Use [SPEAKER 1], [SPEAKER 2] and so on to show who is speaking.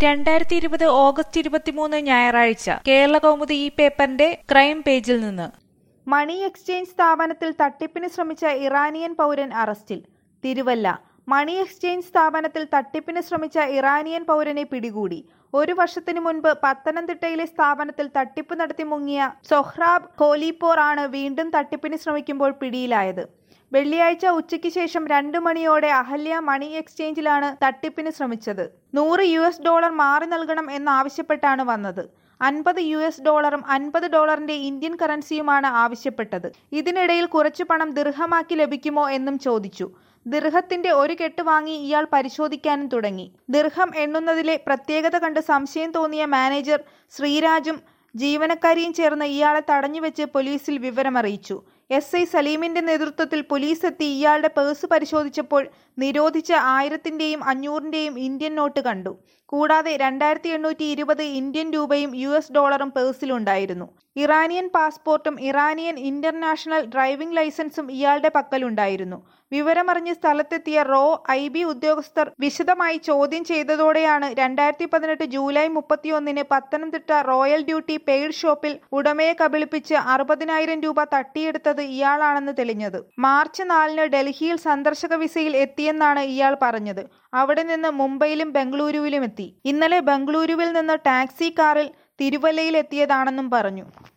[SPEAKER 1] രണ്ടായിരത്തി ഇരുപത് ഓഗസ്റ്റ് ഇരുപത്തിമൂന്ന് ഞായറാഴ്ച കേരള കൗമുദി ഈ പേപ്പറിന്റെ ക്രൈം പേജിൽ നിന്ന്
[SPEAKER 2] മണി എക്സ്ചേഞ്ച് സ്ഥാപനത്തിൽ തട്ടിപ്പിന് ശ്രമിച്ച ഇറാനിയൻ പൗരൻ അറസ്റ്റിൽ തിരുവല്ല മണി എക്സ്ചേഞ്ച് സ്ഥാപനത്തിൽ തട്ടിപ്പിന് ശ്രമിച്ച ഇറാനിയൻ പൗരനെ പിടികൂടി ഒരു വർഷത്തിനു മുൻപ് പത്തനംതിട്ടയിലെ സ്ഥാപനത്തിൽ തട്ടിപ്പ് നടത്തി മുങ്ങിയ സൊഹ്റാബ് കോലിപ്പോർ ആണ് വീണ്ടും തട്ടിപ്പിന് ശ്രമിക്കുമ്പോൾ പിടിയിലായത് വെള്ളിയാഴ്ച ഉച്ചയ്ക്ക് ശേഷം രണ്ടു മണിയോടെ അഹല്യ മണി എക്സ്ചേഞ്ചിലാണ് തട്ടിപ്പിന് ശ്രമിച്ചത് നൂറ് യു എസ് ഡോളർ മാറി നൽകണം എന്നാവശ്യപ്പെട്ടാണ് വന്നത് അൻപത് യു എസ് ഡോളറും അൻപത് ഡോളറിന്റെ ഇന്ത്യൻ കറൻസിയുമാണ് ആവശ്യപ്പെട്ടത് ഇതിനിടയിൽ കുറച്ചു പണം ദീർഘമാക്കി ലഭിക്കുമോ എന്നും ചോദിച്ചു ദീർഘത്തിന്റെ ഒരു കെട്ട് വാങ്ങി ഇയാൾ പരിശോധിക്കാനും തുടങ്ങി ദീർഘം എണ്ണുന്നതിലെ പ്രത്യേകത കണ്ട് സംശയം തോന്നിയ മാനേജർ ശ്രീരാജും ജീവനക്കാരിയും ചേർന്ന് ഇയാളെ തടഞ്ഞുവെച്ച് പോലീസിൽ വിവരമറിയിച്ചു എസ് ഐ സലീമിന്റെ നേതൃത്വത്തിൽ പോലീസ് എത്തി ഇയാളുടെ പേഴ്സ് പരിശോധിച്ചപ്പോൾ നിരോധിച്ച ആയിരത്തിന്റെയും അഞ്ഞൂറിന്റെയും ഇന്ത്യൻ നോട്ട് കണ്ടു കൂടാതെ രണ്ടായിരത്തി എണ്ണൂറ്റി ഇരുപത് ഇന്ത്യൻ രൂപയും യു എസ് ഡോളറും പേഴ്സിലുണ്ടായിരുന്നു ഇറാനിയൻ പാസ്പോർട്ടും ഇറാനിയൻ ഇന്റർനാഷണൽ ഡ്രൈവിംഗ് ലൈസൻസും ഇയാളുടെ പക്കലുണ്ടായിരുന്നു വിവരമറിഞ്ഞ് സ്ഥലത്തെത്തിയ റോ ഐ ബി ഉദ്യോഗസ്ഥർ വിശദമായി ചോദ്യം ചെയ്തതോടെയാണ് രണ്ടായിരത്തി പതിനെട്ട് ജൂലൈ മുപ്പത്തിയൊന്നിന് പത്തനംതിട്ട റോയൽ ഡ്യൂട്ടി പെയ്ഡ് ഷോപ്പിൽ ഉടമയെ കബളിപ്പിച്ച് അറുപതിനായിരം രൂപ തട്ടിയെടുത്തത് ഇയാളാണെന്ന് തെളിഞ്ഞത് മാർച്ച് നാലിന് ഡൽഹിയിൽ സന്ദർശക വിസയിൽ എത്തിയെന്നാണ് ഇയാൾ പറഞ്ഞത് അവിടെ നിന്ന് മുംബൈയിലും ബംഗളൂരുവിലും എത്തി ഇന്നലെ ബംഗളൂരുവിൽ നിന്ന് ടാക്സി കാറിൽ തിരുവല്ലയിൽ എത്തിയതാണെന്നും പറഞ്ഞു